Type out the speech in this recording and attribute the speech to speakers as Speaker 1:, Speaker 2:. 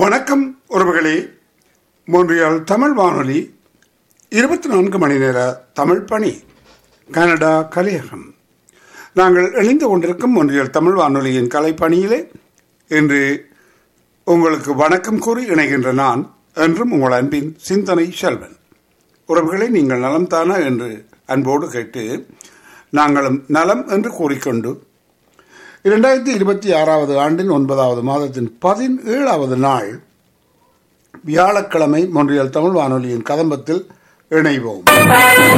Speaker 1: வணக்கம் உறவுகளே மோன்றியால் தமிழ் வானொலி இருபத்தி நான்கு மணி நேர தமிழ் பணி கனடா கலையகம் நாங்கள் இணைந்து கொண்டிருக்கும் ஒன்றியல் தமிழ் வானொலியின் கலைப்பணியிலே இன்று உங்களுக்கு வணக்கம் கூறி இணைகின்ற நான் என்றும் உங்கள் அன்பின் சிந்தனை செல்வன் உறவுகளை நீங்கள் நலம் தானா என்று அன்போடு கேட்டு நாங்களும் நலம் என்று கூறிக்கொண்டு இரண்டாயிரத்தி இருபத்தி ஆறாவது ஆண்டின் ஒன்பதாவது மாதத்தின் பதினேழாவது நாள் வியாழக்கிழமை மொன்றியல் தமிழ் வானொலியின் கதம்பத்தில் இணைவோம்